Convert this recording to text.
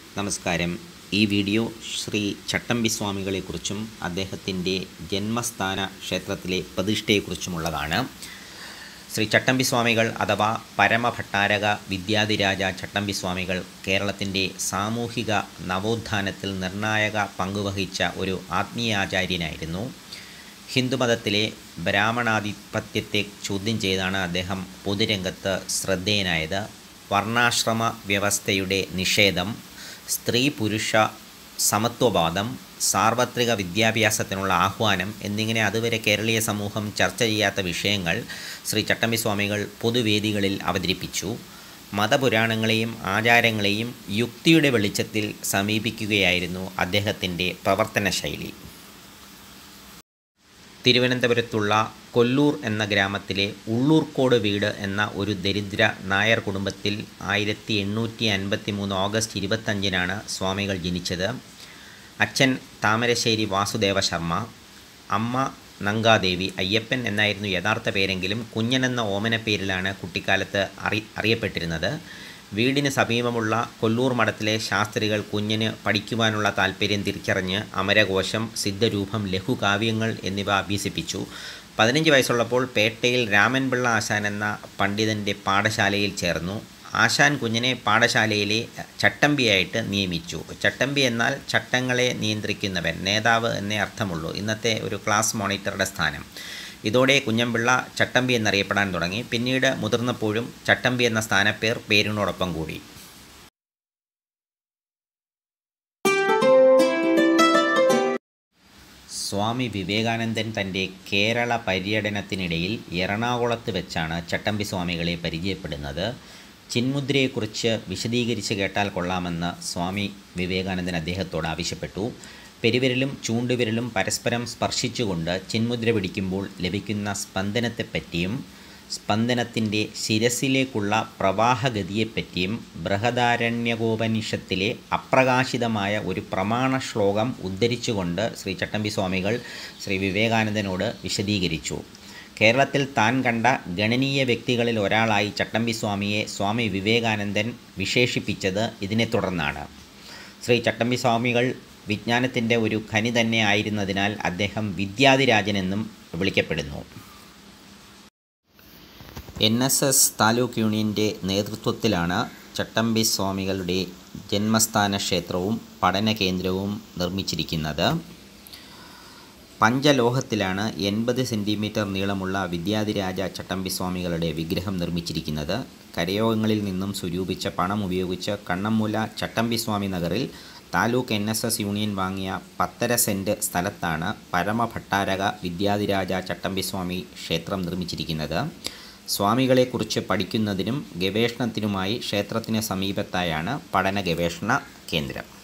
നമസ്കാരം ഈ വീഡിയോ ശ്രീ ചട്ടമ്പി സ്വാമികളെക്കുറിച്ചും അദ്ദേഹത്തിൻ്റെ ജന്മസ്ഥാന ക്ഷേത്രത്തിലെ പ്രതിഷ്ഠയെക്കുറിച്ചുമുള്ളതാണ് ശ്രീ ചട്ടമ്പി സ്വാമികൾ അഥവാ പരമഭട്ടാരക വിദ്യാധിരാജ ചട്ടമ്പി സ്വാമികൾ കേരളത്തിൻ്റെ സാമൂഹിക നവോത്ഥാനത്തിൽ നിർണായക പങ്കുവഹിച്ച ഒരു ആത്മീയാചാര്യനായിരുന്നു ഹിന്ദുമതത്തിലെ ബ്രാഹ്മണാധിപത്യത്തെ ചോദ്യം ചെയ്താണ് അദ്ദേഹം പൊതുരംഗത്ത് ശ്രദ്ധേയനായത് വർണ്ണാശ്രമ വ്യവസ്ഥയുടെ നിഷേധം സ്ത്രീ പുരുഷ സമത്വവാദം സാർവത്രിക വിദ്യാഭ്യാസത്തിനുള്ള ആഹ്വാനം എന്നിങ്ങനെ അതുവരെ കേരളീയ സമൂഹം ചർച്ച ചെയ്യാത്ത വിഷയങ്ങൾ ശ്രീ ചട്ടമ്പി സ്വാമികൾ പൊതുവേദികളിൽ അവതരിപ്പിച്ചു മതപുരാണങ്ങളെയും ആചാരങ്ങളെയും യുക്തിയുടെ വെളിച്ചത്തിൽ സമീപിക്കുകയായിരുന്നു അദ്ദേഹത്തിൻ്റെ പ്രവർത്തന ശൈലി തിരുവനന്തപുരത്തുള്ള കൊല്ലൂർ എന്ന ഗ്രാമത്തിലെ ഉള്ളൂർക്കോട് വീട് എന്ന ഒരു ദരിദ്ര നായർ കുടുംബത്തിൽ ആയിരത്തി എണ്ണൂറ്റി അൻപത്തി മൂന്ന് ഓഗസ്റ്റ് ഇരുപത്തഞ്ചിനാണ് സ്വാമികൾ ജനിച്ചത് അച്ഛൻ താമരശ്ശേരി വാസുദേവ ശർമ്മ അമ്മ നങ്കാദേവി അയ്യപ്പൻ എന്നായിരുന്നു യഥാർത്ഥ പേരെങ്കിലും കുഞ്ഞൻ എന്ന ഓമന പേരിലാണ് കുട്ടിക്കാലത്ത് അറി അറിയപ്പെട്ടിരുന്നത് വീടിന് സമീപമുള്ള കൊല്ലൂർ മഠത്തിലെ ശാസ്ത്രികൾ കുഞ്ഞിന് പഠിക്കുവാനുള്ള താല്പര്യം തിരിച്ചറിഞ്ഞ് അമരകോശം സിദ്ധരൂപം ലഘുകാവ്യങ്ങൾ എന്നിവ അഭ്യസിപ്പിച്ചു പതിനഞ്ച് വയസ്സുള്ളപ്പോൾ പേട്ടയിൽ രാമൻപിള്ള ആശാൻ എന്ന പണ്ഡിതൻ്റെ പാഠശാലയിൽ ചേർന്നു ആശാൻ കുഞ്ഞിനെ പാഠശാലയിലെ ചട്ടമ്പിയായിട്ട് നിയമിച്ചു ചട്ടമ്പി എന്നാൽ ചട്ടങ്ങളെ നിയന്ത്രിക്കുന്നവൻ നേതാവ് എന്നേ അർത്ഥമുള്ളൂ ഇന്നത്തെ ഒരു ക്ലാസ് മോണിറ്ററുടെ സ്ഥാനം ഇതോടെ കുഞ്ഞമ്പിള്ള ചട്ടമ്പി എന്നറിയപ്പെടാൻ തുടങ്ങി പിന്നീട് മുതിർന്നപ്പോഴും ചട്ടമ്പി എന്ന സ്ഥാനപ്പേർ പേരിനോടൊപ്പം കൂടി സ്വാമി വിവേകാനന്ദൻ തൻ്റെ കേരള പര്യടനത്തിനിടയിൽ എറണാകുളത്ത് വെച്ചാണ് ചട്ടമ്പി സ്വാമികളെ പരിചയപ്പെടുന്നത് ചിന്മുദ്രയെക്കുറിച്ച് വിശദീകരിച്ച് കേട്ടാൽ കൊള്ളാമെന്ന് സ്വാമി വിവേകാനന്ദൻ അദ്ദേഹത്തോട് ആവശ്യപ്പെട്ടു പെരുവിരലും ചൂണ്ടുവിരലും പരസ്പരം സ്പർശിച്ചുകൊണ്ട് ചിന്മുദ്ര പിടിക്കുമ്പോൾ ലഭിക്കുന്ന സ്പന്ദനത്തെപ്പറ്റിയും സ്പന്ദനത്തിൻ്റെ ശിരസിലേക്കുള്ള പ്രവാഹഗതിയെപ്പറ്റിയും ബൃഹദാരണ്യകോപനിഷത്തിലെ അപ്രകാശിതമായ ഒരു പ്രമാണ ശ്ലോകം ഉദ്ധരിച്ചുകൊണ്ട് ശ്രീ ചട്ടമ്പി സ്വാമികൾ ശ്രീ വിവേകാനന്ദനോട് വിശദീകരിച്ചു കേരളത്തിൽ താൻ കണ്ട ഗണനീയ വ്യക്തികളിൽ ഒരാളായി ചട്ടമ്പി സ്വാമിയെ സ്വാമി വിവേകാനന്ദൻ വിശേഷിപ്പിച്ചത് ഇതിനെ തുടർന്നാണ് ശ്രീ ചട്ടമ്പി സ്വാമികൾ വിജ്ഞാനത്തിൻ്റെ ഒരു ഖനി തന്നെ ആയിരുന്നതിനാൽ അദ്ദേഹം വിദ്യാധിരാജനെന്നും വിളിക്കപ്പെടുന്നു എൻ എസ് എസ് താലൂക്ക് യൂണിയൻ്റെ നേതൃത്വത്തിലാണ് ചട്ടമ്പി സ്വാമികളുടെ ജന്മസ്ഥാന ക്ഷേത്രവും പഠന കേന്ദ്രവും നിർമ്മിച്ചിരിക്കുന്നത് പഞ്ചലോഹത്തിലാണ് എൺപത് സെൻറ്റിമീറ്റർ നീളമുള്ള വിദ്യാധിരാജ ചട്ടമ്പി സ്വാമികളുടെ വിഗ്രഹം നിർമ്മിച്ചിരിക്കുന്നത് കരയോഗങ്ങളിൽ നിന്നും സ്വരൂപിച്ച പണം ഉപയോഗിച്ച് കണ്ണമ്മൂല ചട്ടമ്പി സ്വാമി നഗറിൽ taluk N S S union വാങ്ങിയ പത്തര സെൻറ്റ് സ്ഥലത്താണ് പരമഭട്ടാരക വിദ്യാധിരാജ ചട്ടമ്പി സ്വാമി ക്ഷേത്രം നിർമ്മിച്ചിരിക്കുന്നത് സ്വാമികളെക്കുറിച്ച് പഠിക്കുന്നതിനും ഗവേഷണത്തിനുമായി ക്ഷേത്രത്തിന് സമീപത്തായാണ് പഠന ഗവേഷണ കേന്ദ്രം